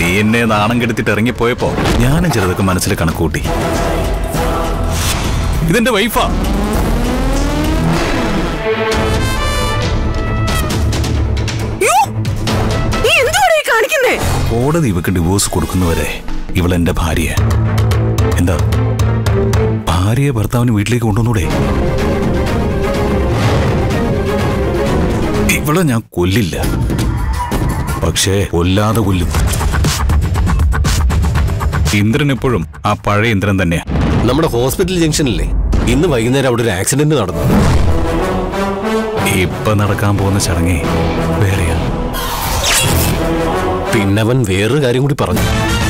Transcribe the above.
നീ എന്നെ നാണം കെടുത്തിട്ട് ഇറങ്ങിപ്പോയപ്പോ ഞാനും ചിലതൊക്കെ മനസ്സിൽ കണക്കൂട്ടി ഇതെന്റെ വൈഫാ യ്യോ! നീ എന്തുവാടാ ഈ കാണിക്കുന്നേ കോടതി ഇവക്ക് ഡിവോഴ്സ് കൊടുക്കുന്നവരെ ഇവൾ എന്റെ ഭാര്യ എന്താ ഭാര്യയെ ഭർത്താവിന് വീട്ടിലേക്ക് കൊണ്ടുവന്നൂടെ ഇവളെ ഞാൻ കൊല്ലില്ല പക്ഷേ കൊല്ലാതെ കൊല്ലും ഇന്ദ്രൻ എപ്പോഴും ആ പഴയ ഇന്ദ്രൻ തന്നെയാ നമ്മുടെ ഹോസ്പിറ്റൽ ജംഗ്ഷനില്ലേ ഇന്ന് വൈകുന്നേരം അവിടെ ഒരു ആക്സിഡന്റ് നടന്നു ഇപ്പൊ നടക്കാൻ പോകുന്ന ചടങ്ങേ വേറെയാ പിന്നവൻ വേറൊരു കാര്യം കൂടി പറഞ്ഞു